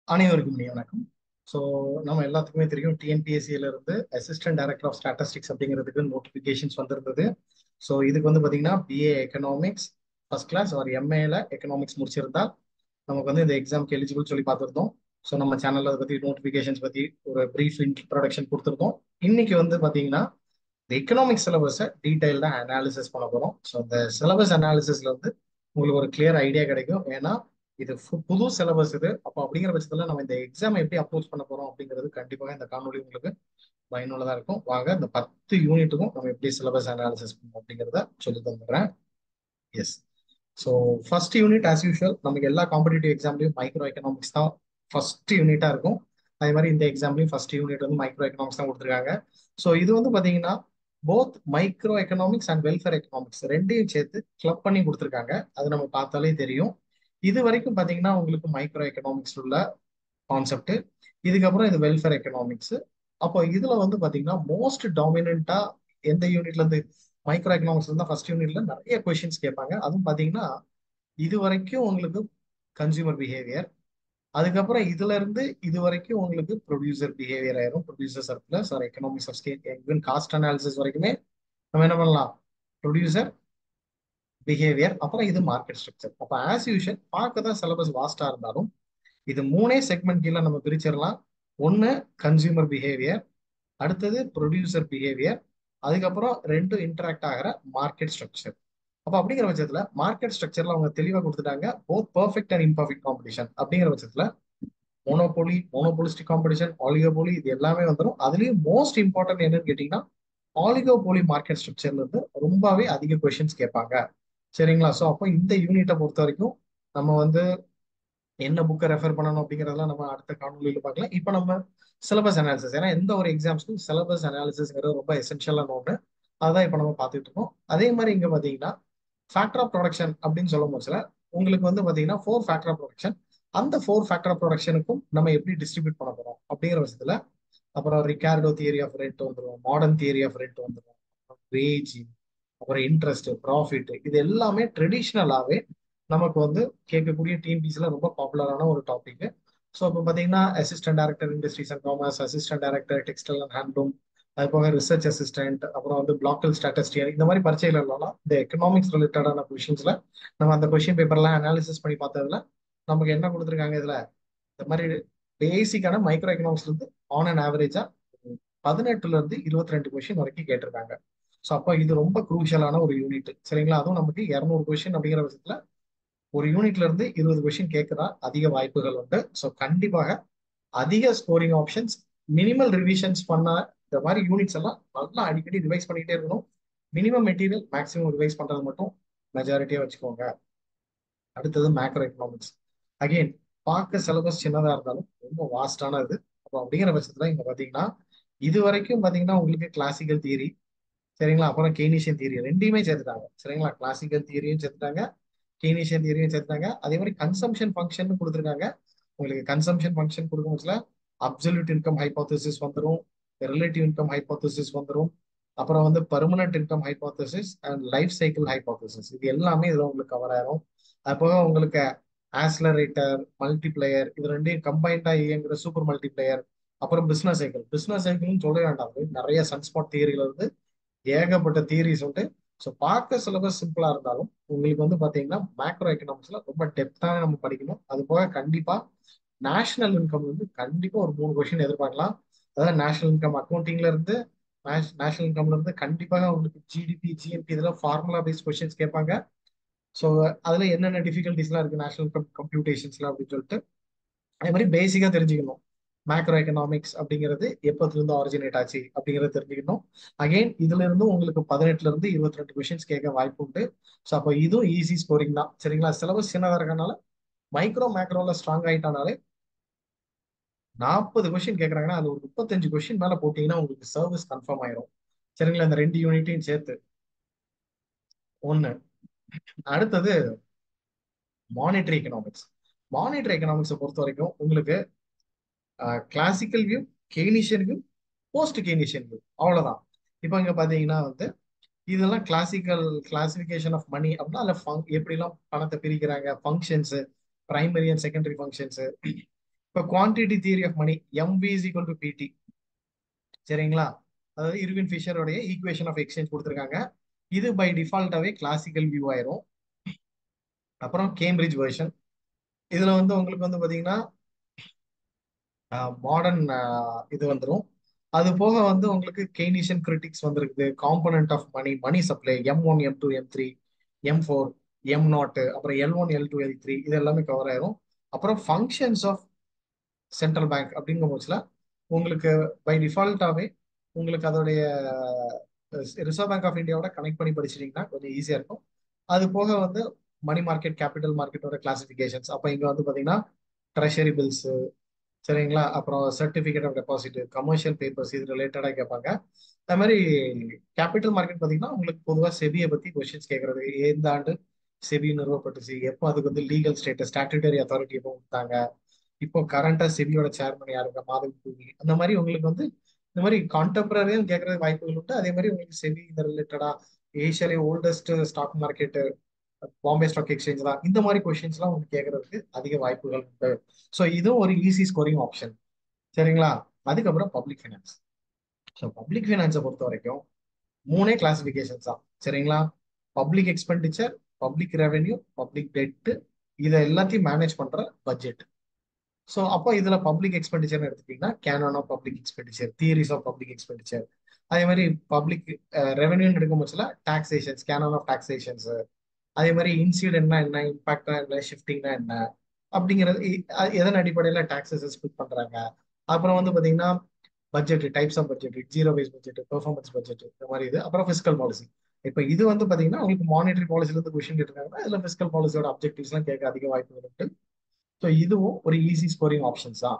அனைவருக்கும் இனிய வணக்கம் ஸோ நம்ம எல்லாத்துக்குமே தெரியும் டிஎன்பிஎஸ்சியில இருந்து அசிஸ்டன்ட் டைரக்டர் ஆஃப் ஸ்டாட்டிஸ்டிக்ஸ் அப்படிங்கிறதுக்கு நோட்டிஃபிகேஷன்ஸ் வந்திருந்தது ஸோ இதுக்கு வந்து பார்த்தீங்கன்னா பிஏ எக்கனாமிக்ஸ் ஃபர்ஸ்ட் கிளாஸ் ஒரு எம்ஏல எக்கனாமிக்ஸ் முடிச்சிருந்தா நமக்கு வந்து இந்த எக்ஸாம்க்கு எலிஜிபிள் சொல்லி பார்த்துருந்தோம் ஸோ நம்ம சேனல்ல அதை பற்றி நோட்டிஃபிகேஷன்ஸ் பற்றி ஒரு ப்ரீஃப் இன்ட்ரடக்ஷன் கொடுத்துருந்தோம் இன்னைக்கு வந்து பார்த்தீங்கன்னா இந்த எக்கனாமிக்ஸ் சிலபஸை டீட்டெயில்டாக அனாலிசிஸ் பண்ண போகிறோம் ஸோ இந்த சிலபஸ் அனாலிசிஸ்ல வந்து உங்களுக்கு ஒரு கிளியர் ஐடியா கிடைக்கும் ஏன்னா இது ஃபு- புது சிலபஸ் இது அப்போ அப்படிங்கிற பட்சத்தில் நம்ம இந்த எக்ஸாம் எப்படி அப்ரோச் பண்ண போறோம் அப்படிங்கிறது கண்டிப்பாக இந்த காணொலி உங்களுக்கு பயனுள்ளதா இருக்கும் வாங்க இந்த பத்து யூனிட்டுக்கும் நம்ம எப்படி சிலபஸ் அனாலிசிஸ் பண்ணோம் அப்படிங்கிறத சொல்லி தந்துடுறேன் yes so first unit as usual நமக்கு எல்லா காம்படிட்டிவ் எக்ஸாம்லையும் மைக்ரோ எக்கனாமிக்ஸ் தான் ஃபர்ஸ்ட் யூனிட்டா இருக்கும் அதே மாதிரி இந்த எக்ஸாம்லையும் ஃபர்ஸ்ட் யூனிட் வந்து மைக்ரோ எக்கனாமிக்ஸ் தான் கொடுத்துருக்காங்க ஸோ இது வந்து பாத்தீங்கன்னா both micro economics and welfare economics ரெண்டையும் சேர்த்து கிளப் பண்ணி கொடுத்துருக்காங்க அது நம்ம பார்த்தாலே தெரியும் இது வரைக்கும் பாத்தீங்கன்னா உங்களுக்கு மைக்ரோ எக்கனாமிக்ஸ் உள்ள கான்செப்ட் இதுக்கப்புறம் இது வெல்ஃபேர் எக்கனாமிக்ஸ் அப்போ இதுல வந்து பாத்தீங்கன்னா மோஸ்ட் டாமினண்டா எந்த யூனிட்ல இருந்து மைக்ரோ எக்கனாமிக்ஸ் இருந்தா ஃபர்ஸ்ட் யூனிட்ல நிறைய கொஸ்டின்ஸ் கேட்பாங்க அதுவும் பாத்தீங்கன்னா இது வரைக்கும் உங்களுக்கு கன்சியூமர் பிஹேவியர் அதுக்கப்புறம் இதுல இருந்து இது வரைக்கும் உங்களுக்கு ப்ரொடியூசர் பிஹேவியர் ஆயிரும் producer surplus or economics of scale even cost analysis வரைக்குமே நம்ம என்ன பண்ணலாம் ப்ரொடியூசர் பிஹேவியர் அப்புறம் இது மார்க்கெட் ஸ்ட்ரக்சர் அப்போ ஆஸ் யூஷுவல் பார்க்க தான் சிலபஸ் வாஸ்டா இருந்தாலும் இது மூணே செக்மெண்ட் கீழே நம்ம பிரிச்சிடலாம் ஒன்று கன்சியூமர் பிஹேவியர் அடுத்தது ப்ரொடியூசர் பிஹேவியர் அதுக்கப்புறம் ரெண்டும் இன்டராக்ட் ஆகிற மார்க்கெட் ஸ்ட்ரக்சர் அப்போ அப்படிங்கிற பட்சத்தில் மார்க்கெட் ஸ்ட்ரக்சர்ல அவங்க தெளிவாக கொடுத்துட்டாங்க both perfect and imperfect competition அப்படிங்கிற பட்சத்தில் மோனோபோலி மோனோபோலிஸ்டிக் காம்படிஷன் ஆலிகோபோலி இது எல்லாமே வந்துடும் அதுலயும் மோஸ்ட் இம்பார்ட்டன்ட் என்னன்னு கேட்டீங்கன்னா ஆலிகோபோலி மார்க்கெட் ஸ்ட்ரக்சர்ல இருந்து ரொம்பவே அதிக கொஸ்டின்ஸ் கேட்பாங்க சரிங்களா ஸோ அப்போ இந்த யூனிட்டை பொறுத்த வரைக்கும் நம்ம வந்து என்ன புக்கை ரெஃபர் பண்ணணும் அப்படிங்கிறதெல்லாம் நம்ம அடுத்த காணொலியில் பார்க்கலாம் இப்போ நம்ம சிலபஸ் அனாலிசிஸ் ஏன்னா எந்த ஒரு எக்ஸாம்ஸ்க்கும் சிலபஸ் அனாலிசிஸ்ங்கிறது ரொம்ப எசென்ஷியலான ஒன்று அதான் இப்போ நம்ம பார்த்துட்டு இருக்கோம் அதே மாதிரி இங்கே பார்த்தீங்கன்னா ஃபேக்டர் ஆஃப் ப்ரொடக்ஷன் அப்படின்னு சொல்லும் போதுல உங்களுக்கு வந்து பார்த்தீங்கன்னா ஃபோர் ஃபேக்டர் ஆஃப் ப்ரொடக்ஷன் அந்த ஃபோர் ஃபேக்டர் ஆஃப் ப்ரொடக்ஷனுக்கும் நம்ம எப்படி டிஸ்ட்ரிபியூட் பண்ண போறோம் அப்படிங்கிற பட்சத்தில் அப்புறம் ரிகார்டோ தியரி ஆஃப் ரெண்ட் வந்துடும் மாடர்ன் தியரி ஆஃப் ரெண்ட் வந்துடும் வேஜ் அப்புறம் இன்ட்ரெஸ்ட் ப்ராஃபிட் இது எல்லாமே ட்ரெடிஷ்னலாகவே நமக்கு வந்து கேட்கக்கூடிய டிஎன்பிசியில் ரொம்ப பாப்புலரான ஒரு டாபிக் ஸோ இப்போ பார்த்தீங்கன்னா assistant director industries and commerce assistant director textile and handloom அது போக ரிசர்ச் அசிஸ்டன்ட் அப்புறம் வந்து பிளாக்கல் ஸ்டாட்டிஸ்டியர் இந்த மாதிரி பரீட்சைகள் எல்லாம் இந்த எக்கனாமிக்ஸ் ரிலேட்டடான கொஷின்ஸ்ல நம்ம அந்த கொஷின் பேப்பர்லாம் அனாலிசிஸ் பண்ணி பார்த்ததுல நமக்கு என்ன கொடுத்துருக்காங்க இதுல இந்த மாதிரி பேசிக்கான மைக்ரோ எக்கனாமிக்ஸ்ல இருந்து ஆன் அண்ட் ஆவரேஜா பதினெட்டுல இருந்து இருபத்தி ரெண்டு கொஸ்டின் வரைக்கும் கேட்டிருக்காங்க ஸோ அப்போ இது ரொம்ப குரூஷியலான ஒரு யூனிட் சரிங்களா அதுவும் நமக்கு இரநூறு கொஸ்டின் அப்படிங்கிற பட்சத்துல ஒரு யூனிட்ல இருந்து இருபது கொஸ்டின் கேட்கறா அதிக வாய்ப்புகள் உண்டு ஸோ கண்டிப்பாக அதிக ஸ்கோரிங் ஆப்ஷன்ஸ் மினிமல் ரிவிஷன்ஸ் பண்ண இந்த மாதிரி யூனிட்ஸ் எல்லாம் நல்லா அடிக்கடி ரிவைஸ் பண்ணிட்டே இருக்கணும் மினிமம் மெட்டீரியல் மேக்ஸிமம் ரிவைஸ் பண்றது மட்டும் மெஜாரிட்டியா வச்சுக்கோங்க அடுத்தது மேக்ரோ எக்கனாமிக்ஸ் அகெயின் பார்க்க சிலபஸ் சின்னதா இருந்தாலும் ரொம்ப வாஸ்டான இது அப்போ அப்படிங்கிற பட்சத்துல இங்க பாத்தீங்கன்னா இது வரைக்கும் பாத்தீங்கன்னா உங்களுக்கு கிளாசிக்கல் தியரி சரிங்களா அப்புறம் கெய்னிஷியன் தியரி ரெண்டையுமே சேர்த்துட்டாங்க சரிங்களா கிளாசிக்கல் தியரியும் சேர்த்துட்டாங்க கெய்னிஷியன் தியரியும் சேர்த்துட்டாங்க அதே மாதிரி கன்சம்ஷன் ஃபங்க்ஷன் கொடுத்துருக்காங்க உங்களுக்கு கன்சம்ஷன் ஃபங்க்ஷன் கொடுக்கும் பட்சத்தில் அப்சல்யூட் இன்கம் ஹைபோதசிஸ் வந்துடும் ரிலேட்டிவ் இன்கம் ஹைபோதசிஸ் வந்துடும் அப்புறம் வந்து permanent income hypothesis and life cycle hypothesis இது எல்லாமே இதுல உங்களுக்கு கவர் ஆயிரும் அது போக உங்களுக்கு ஆஸ்லரேட்டர் மல்டிப்ளேயர் இது ரெண்டையும் கம்பைண்டா இயங்குற சூப்பர் மல்டிப்ளேயர் அப்புறம் பிசினஸ் சைக்கிள் பிசினஸ் சைக்கிள்னு சொல்ல வேண்டாம் நிறைய சன்ஸ்பாட் தியரியில இருந்து ஏகப்பட்ட தியரிஸ் உண்டு ஸோ பார்க்க சிலபஸ் சிம்பிளா இருந்தாலும் உங்களுக்கு வந்து பாத்தீங்கன்னா மேக்ரோ எக்கனாமிக்ஸ்ல ரொம்ப டெப்த்தான நம்ம படிக்கணும் அது போக கண்டிப்பா நேஷனல் இன்கம் வந்து கண்டிப்பா ஒரு மூணு கொஸ்டின் எதிர்பார்க்கலாம் அதாவது நேஷனல் இன்கம் அக்கௌண்டிங்ல இருந்து நேஷனல் இன்கம்ல இருந்து கண்டிப்பாக உங்களுக்கு ஜிடிபி ஜிஎன்பி இதெல்லாம் ஃபார்முலா பேஸ்ட் கொஸ்டின்ஸ் கேட்பாங்க ஸோ அதுல என்னென்ன டிஃபிகல்டிஸ்லாம் இருக்கு நேஷனல் இன்கம் கம்ப்யூட்டேஷன்ஸ்ல அப்படின்னு சொல்லிட்டு அதே மாதிரி பேசிக்கா தெரிஞ்சுக்கணும் மேக்ரோ எக்கனாமிக்ஸ் அப்படிங்கிறது எப்பத்துல இருந்து ஆரிஜினேட் ஆச்சு அப்படிங்கறத தெரிஞ்சுக்கணும் அகைன் இதுல இருந்து உங்களுக்கு பதினெட்டுல இருந்து இருபத்தி ரெண்டு கொஸ்டின்ஸ் கேட்க வாய்ப்பு உண்டு ஸோ அப்போ இதுவும் ஈஸி ஸ்கோரிங் தான் சரிங்களா சிலபஸ் சின்னதாக இருக்கனால மைக்ரோ மேக்ரோல ஸ்ட்ராங் ஆயிட்டானாலே நாற்பது கொஸ்டின் கேட்கறாங்கன்னா அது ஒரு முப்பத்தஞ்சு கொஸ்டின் மேல போட்டீங்கன்னா உங்களுக்கு சர்வீஸ் கன்ஃபார்ம் ஆயிரும் சரிங்களா இந்த ரெண்டு யூனிட்டையும் சேர்த்து ஒண்ணு அடுத்தது மானிட்டரி எக்கனாமிக்ஸ் மானிட்டரி எக்கனாமிக்ஸை பொறுத்த வரைக்கும் உங்களுக்கு classical view Keynesian view post Keynesian view அவ்வளவுதான் இப்போ இங்க பாத்தீங்கன்னா வந்து இதெல்லாம் கிளாசிக்கல் கிளாசிபிகேஷன் ஆஃப் மணி அப்படின்னா அதில் எப்படிலாம் பணத்தை பிரிக்கிறாங்க functions primary and secondary functions இப்போ quantity theory of money MV is equal to PT சரிங்களா அதாவது இருவின் ஃபிஷருடைய ஈக்குவேஷன் ஆஃப் எக்ஸ்சேஞ்ச் கொடுத்துருக்காங்க இது பை டிஃபால்ட்டாவே கிளாசிக்கல் வியூ ஆயிரும் அப்புறம் கேம்பிரிட்ஜ் வெர்ஷன் இதுல வந்து உங்களுக்கு வந்து பாத்தீங்கன்னா மாடர்ன் இது வந்துடும் அது போக வந்து உங்களுக்கு கெய்னிஷியன் கிரிட்டிக்ஸ் வந்திருக்குது component of money money supply M one M two M three M four M naught அப்புறம் L one L two L three இது எல்லாமே கவர் ஆயிரும் அப்புறம் ஃபங்க்ஷன்ஸ் ஆஃப் சென்ட்ரல் பேங்க் அப்படிங்கும் போச்சுல உங்களுக்கு பை டிஃபால்ட்டாவே உங்களுக்கு அதோடைய ரிசர்வ் பேங்க் ஆஃப் இந்தியாவோட கனெக்ட் பண்ணி படிச்சிட்டீங்கன்னா கொஞ்சம் ஈஸியா இருக்கும் அது போக வந்து மணி மார்க்கெட் கேபிட்டல் மார்க்கெட்டோட கிளாசிபிகேஷன்ஸ் அப்போ இங்க வந்து பாத்தீங்கன்னா ட்ரெஷரி பில்ஸ் சரிங்களா அப்புறம் certificate of deposit commercial papers இது ரிலேட்டடா கேட்பாங்க அது மாதிரி கேபிட்டல் மார்க்கெட் பாத்தீங்கன்னா உங்களுக்கு பொதுவாக செபியை பத்தி கொஸ்டின்ஸ் கேட்கறது எந்த ஆண்டு செபி நிறுவப்பட்டுச்சு எப்போ அதுக்கு வந்து லீகல் ஸ்டேட்டஸ் ஸ்டாட்டுட்டரி அத்தாரிட்டி எப்போ கொடுத்தாங்க இப்போ கரண்டா செபியோட சேர்மன் யாருங்க மாதவி பூமி அந்த மாதிரி உங்களுக்கு வந்து இந்த மாதிரி கான்டெம்பரரியும் கேட்கறது வாய்ப்புகள் உண்டு அதே மாதிரி உங்களுக்கு செபி இந்த ரிலேட்டடா ஏஷியாலே oldest stock market Bombay stock exchange தான் இந்த மாதிரி கொஸ்டின்ஸ்லாம் உங்களுக்கு கேட்கறதுக்கு அதிக வாய்ப்புகள் உண்டு ஸோ இதுவும் ஒரு ஈஸி ஸ்கோரிங் ஆப்ஷன் சரிங்களா அதுக்கப்புறம் பப்ளிக் ஃபைனான்ஸ் ஸோ பப்ளிக் ஃபைனான்ஸை பொறுத்த வரைக்கும் மூணே கிளாசிபிகேஷன்ஸ் தான் சரிங்களா public expenditure public revenue public debt இதை எல்லாத்தையும் மேனேஜ் பண்ற பட்ஜெட் ஸோ அப்போ இதுல பப்ளிக் எக்ஸ்பெண்டிச்சர் எடுத்துட்டீங்கன்னா canon of public expenditure theories of public expenditure அதே மாதிரி பப்ளிக் ரெவென்யூன்னு எடுக்கும் பட்சத்தில் டாக்ஸேஷன்ஸ் கேனான் ஆஃப் டாக்ஸேஷன்ஸ் அதே மாதிரி இன்சிடென்ட்னா என்ன இம்பாக்ட்னா என்ன ஷிஃப்டிங்னா என்ன அப்படிங்கிறது எதன் அடிப்படையில் டாக்ஸஸ் ஸ்பிட் பண்றாங்க அப்புறம் வந்து பாத்தீங்கன்னா budget types of budget zero base budget performance budget இந்த மாதிரி இது அப்புறம் ஃபிஸ்கல் பாலிசி இப்போ இது வந்து பாத்தீங்கன்னா உங்களுக்கு மானிட்டரி பாலிசில இருந்து கொஸ்டின் கேட்டிருக்காங்கன்னா இதுல ஃபிஸ்கல் பாலிசியோட அப்ஜெக்டிவ்ஸ் எல்லாம் கேட்க அதிக வாய்ப்பு இருக்கு ஸோ இதுவும் ஒரு ஈஸி ஸ்கோரிங் ஆப்ஷன்ஸ் தான்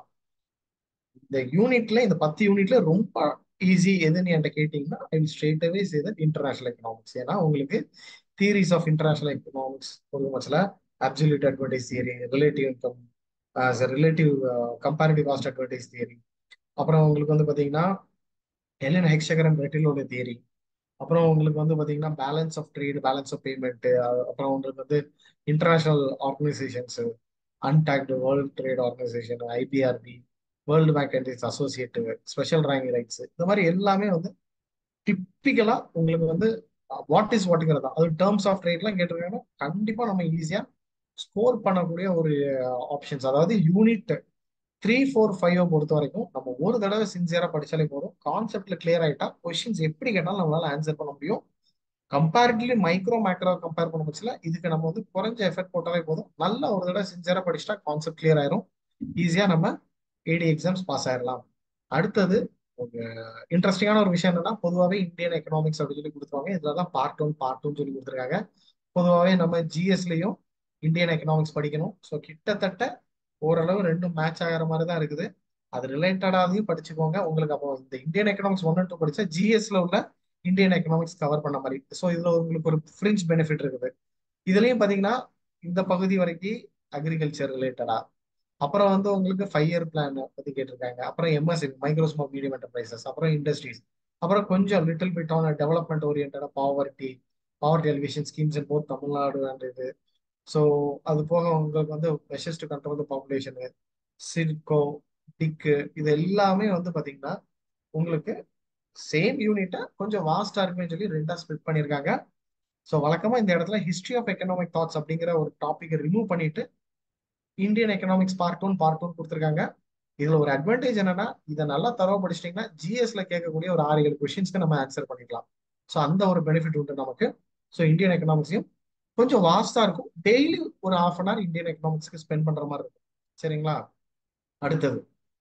இந்த யூனிட்ல இந்த பத்து யூனிட்ல ரொம்ப ஈஸி எதுன்னு என்கிட்ட கேட்டீங்கன்னா I will straight away say that international economics ஏன்னா உங்களுக்கு தியரிஸ் ஆஃப் இன்டர்நேஷனல் எக்கனாமிக்ஸ் ஒரு மச்சில் absolute advantage theory relative income relative comparative cost advantage theory அப்புறம் உங்களுக்கு வந்து பார்த்தீங்கன்னா எல்என் ஹெக்ஷகரன் ரெட்டிலோட தியரி அப்புறம் உங்களுக்கு வந்து பார்த்தீங்கன்னா balance of trade balance of payment அப்புறம் உங்களுக்கு வந்து international organisations UNCTAD world trade organisation IBRD world bank and associative special rank rights இந்த மாதிரி எல்லாமே வந்து டிப்பிக்கலா உங்களுக்கு வந்து வாட் இஸ் வாட்டுங்கிறது அது டேர்ம்ஸ் ஆஃப் ட்ரேட்லாம் கேட்டிருக்காங்கன்னா கண்டிப்பா நம்ம ஈஸியா ஸ்கோர் பண்ணக்கூடிய ஒரு ஆப்ஷன்ஸ் அதாவது யூனிட் த்ரீ ஃபோர் ஃபைவ் பொறுத்த வரைக்கும் நம்ம ஒரு தடவை சின்சியரா படிச்சாலே போதும் கான்செப்ட்ல கிளியர் ஆயிட்டா கொஸ்டின்ஸ் எப்படி கேட்டாலும் நம்மளால ஆன்சர் பண்ண முடியும் கம்பேரிட்டிவ்லி மைக்ரோ மேக்ரோ கம்பேர் பண்ண பட்சல இதுக்கு நம்ம வந்து குறைஞ்ச எஃபெக்ட் போட்டாலே போதும் நல்ல ஒரு தடவை சின்சியரா படிச்சுட்டா கான்செப்ட் கிளியர் ஆயிரும் ஈஸியா நம்ம ஏடி எக்ஸாம்ஸ் பாஸ் ஆயிடலாம் அடுத்தது இன்ட்ரெஸ்டிங்கான ஒரு விஷயம் என்னன்னா பொதுவாகவே இந்தியன் எக்கனாமிக்ஸ் அப்படின்னு சொல்லி கொடுத்துருவாங்க இதுல தான் பார்ட் ஒன் பார்ட் டூன்னு சொல்லி கொடுத்துருக்காங்க பொதுவாகவே நம்ம ஜிஎஸ்லயும் இந்தியன் எக்கனாமிக்ஸ் படிக்கணும் ஸோ கிட்டத்தட்ட ஓரளவு ரெண்டும் மேட்ச் ஆகிற மாதிரி தான் இருக்குது அது ரிலேட்டடாதையும் படிச்சுக்கோங்க உங்களுக்கு அப்போ இந்த இந்தியன் எக்கனாமிக்ஸ் ஒன் டூ படிச்சா ஜிஎஸ்ல உள்ள இந்தியன் எக்கனாமிக்ஸ் கவர் பண்ண மாதிரி ஸோ இதுல உங்களுக்கு ஒரு ஃப்ரிஞ்ச் பெனிஃபிட் இருக்குது இதுலயும் பாத்தீங்கன்னா இந்த பகுதி வரைக்கும் அக்ரிகல்ச்சர் ரிலேட்டடா அப்புறம் வந்து உங்களுக்கு ஃபைவ் இயர் பிளான் பத்தி கேட்டிருக்காங்க அப்புறம் MSM micro small medium enterprises அப்புறம் இண்டஸ்ட்ரீஸ் அப்புறம் கொஞ்சம் லிட்டில் பிட் ஆன் டெவலப்மெண்ட் ஓரியன்டா poverty poverty elevation schemes in both Tamil Nadu and இது ஸோ அது போக உங்களுக்கு வந்து measures to control the population SIDCO டிக்கு இது எல்லாமே வந்து பாத்தீங்கன்னா உங்களுக்கு சேம் யூனிட்டை கொஞ்சம் வாஸ்டா இருக்குன்னு சொல்லி ரெண்டா ஸ்பிளிட் பண்ணியிருக்காங்க ஸோ வழக்கமா இந்த இடத்துல ஹிஸ்ட்ரி ஆஃப் எக்கனாமிக் தாட்ஸ் அப்படிங்கிற ஒரு டாபிக் ரிமூவ் பண்ணிட்டு Indian economics part one part one கொடுத்துருக்காங்க இதுல ஒரு அட்வான்டேஜ் என்னன்னா இதை நல்லா தரவ படிச்சிட்டீங்கன்னா ஜிஎஸ்ல கேட்கக்கூடிய ஒரு ஆறு ஏழு கொஸ்டின்ஸ்க்கு நம்ம ஆன்சர் பண்ணிக்கலாம் ஸோ அந்த ஒரு பெனிஃபிட் உண்டு நமக்கு ஸோ இந்தியன் எக்கனாமிக்ஸையும் கொஞ்சம் வாஸ்டா இருக்கும் டெய்லி ஒரு ஹாஃப் அன் ஹவர் இந்தியன் எக்கனாமிக்ஸ்க்கு ஸ்பெண்ட் பண்ற மாதிரி இருக்கும் சரிங்களா அடுத்தது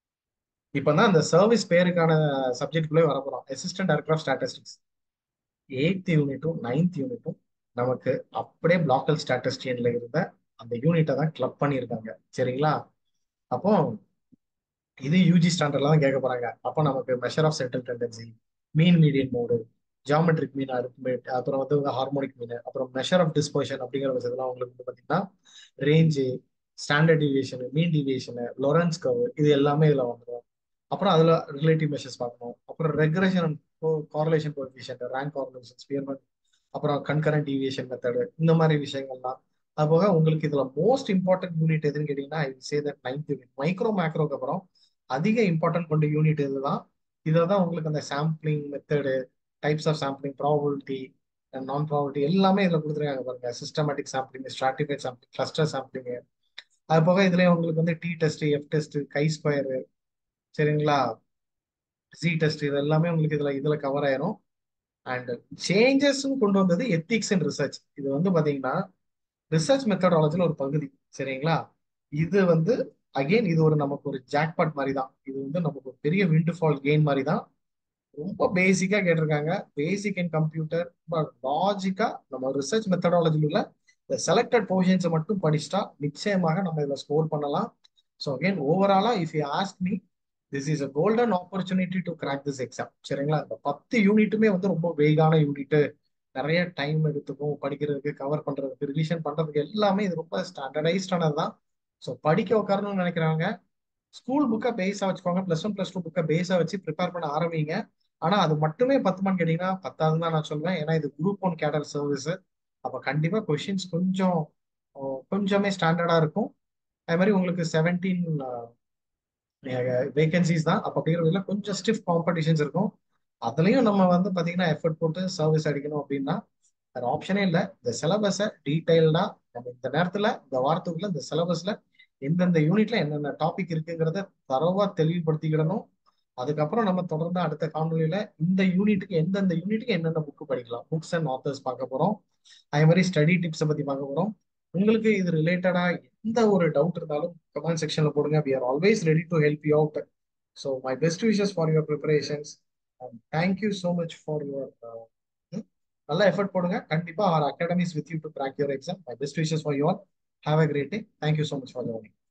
இப்பதான் அந்த சர்வீஸ் பேருக்கான சப்ஜெக்ட்குள்ளே வர போறோம் assistant director of statistics eighth யூனிட்டும் நைன்த் யூனிட்டும் நமக்கு அப்படியே பிளாக்கல் ஸ்டாட்டிஸ்டியன்ல இருந்த அந்த யூனிட்டை தான் கிளப் பண்ணியிருக்காங்க சரிங்களா அப்போ இது யூஜி ஸ்டாண்டர்ட்ல தான் கேட்க போறாங்க அப்போ நமக்கு measure of central tendency mean median mode geometric mean arithmetic அப்புறம் வந்து ஹார்மோனிக் மீன் அப்புறம் மெஷர் ஆஃப் டிஸ்போஷன் அப்படிங்கிற விஷயத்துல உங்களுக்கு வந்து பாத்தீங்கன்னா range standard deviation mean deviation Lorenz curve இது எல்லாமே இதுல வந்துடும் அப்புறம் அதுல ரிலேட்டிவ் மெஷர்ஸ் பார்க்கணும் அப்புறம் regression correlation coefficient rank correlation Spearman அப்புறம் கன்கரண்ட் டிவியேஷன் மெத்தடு இந்த மாதிரி விஷயங்கள்லாம் அது போக உங்களுக்கு இதுல மோஸ்ட் இம்பார்ட்டன்ட் யூனிட் எதுன்னு கேட்டீங்கன்னா I say that ninth unit micro மேக்ரோக்கு அப்புறம் அதிக இம்பார்ட்டன்ட் கொண்ட யூனிட் இதுதான் இதில் தான் உங்களுக்கு அந்த sampling method types of sampling probability non probability எல்லாமே இதில் கொடுத்துருக்காங்க பாருங்க systematic sampling stratified sampling cluster sampling அது போக இதுல உங்களுக்கு வந்து T test F test chi square சரிங்களா சி டெஸ்ட் இது எல்லாமே உங்களுக்கு இதுல இதுல கவர் ஆயிரும் அண்ட் சேஞ்சஸும் கொண்டு வந்தது எத்திக்ஸ் அண்ட் ரிசர்ச் இது வந்து பாத்தீங்கன்னா ரிசர்ச் மெத்தடாலஜில ஒரு பகுதி சரிங்களா இது வந்து அகைன் இது ஒரு நமக்கு ஒரு ஜாக்பாட் மாதிரி தான் இது வந்து நமக்கு ஒரு பெரிய விண்டு ஃபால் கெயின் மாதிரி தான் ரொம்ப பேசிக்கா கேட்டிருக்காங்க பேசிக் இன் கம்ப்யூட்டர் லாஜிக்கா நம்ம ரிசர்ச் மெத்தடாலஜில உள்ள இந்த செலக்டட் போர்ஷன்ஸை மட்டும் படிச்சுட்டா நிச்சயமாக நம்ம இதில் ஸ்கோர் பண்ணலாம் ஸோ அகைன் ஓவராலா if you ask me this is a golden opportunity to crack this exam சரிங்களா இந்த பத்து யூனிட்டுமே வந்து ரொம்ப வெயிகான யூனிட்டு நிறைய டைம் எடுத்துக்கும் படிக்கிறதுக்கு கவர் பண்றதுக்கு ரிவிஷன் பண்றதுக்கு எல்லாமே இது ரொம்ப ஸ்டாண்டர்டைஸ்டானது தான் ஸோ படிக்க உட்காரணும்னு நினைக்கிறாங்க ஸ்கூல் புக்கை பேஸா வச்சுக்கோங்க பிளஸ் ஒன் பிளஸ் டூ புக்கை பேஸா வச்சு ப்ரிப்பேர் பண்ண ஆரம்பிங்க ஆனா அது மட்டுமே பத்துமான்னு கேட்டீங்கன்னா பத்தாதுன்னு தான் நான் சொல்லுவேன் ஏன்னா இது குரூப் ஒன் கேடர் சர்வீஸ் அப்ப கண்டிப்பா கொஷின்ஸ் கொஞ்சம் கொஞ்சமே ஸ்டாண்டர்டா இருக்கும் அதே மாதிரி உங்களுக்கு செவன்டீன் வேகன்சிஸ் தான் அப்ப அப்படிங்கிறதுல கொஞ்சம் ஸ்டிஃப் காம்படிஷன்ஸ் இருக்கும் அதுலயும் நம்ம வந்து பாத்தீங்கன்னா எஃபர்ட் போட்டு சர்வீஸ் அடிக்கணும் அப்படின்னா வேற ஆப்ஷனே இல்லை இந்த சிலபஸை டீடைல்டா நம்ம இந்த நேரத்துல இந்த வாரத்துக்குள்ள இந்த சிலபஸ்ல எந்தெந்த யூனிட்ல என்னென்ன டாபிக் இருக்குங்கிறத தரவா தெளிவுபடுத்திக்கிடணும் அதுக்கப்புறம் நம்ம தொடர்ந்து அடுத்த காணொலியில இந்த யூனிட்டுக்கு எந்தெந்த யூனிட்டுக்கு என்னென்ன புக் படிக்கலாம் புக்ஸ் அண்ட் ஆத்தர்ஸ் பார்க்க போறோம் அதே மாதிரி ஸ்டடி டிப்ஸை பத்தி பார்க்க போறோம் உங்களுக்கு இது ரிலேட்டடா எந்த ஒரு டவுட் இருந்தாலும் கமெண்ட் செக்ஷன்ல போடுங்க we are always ready to help you out so my best wishes for your preparations and thank you so much for your நல்லா எஃபர்ட் போடுங்க கண்டிப்பா our academies with you to crack your exam my best wishes for you all have a great day thank you so much for joining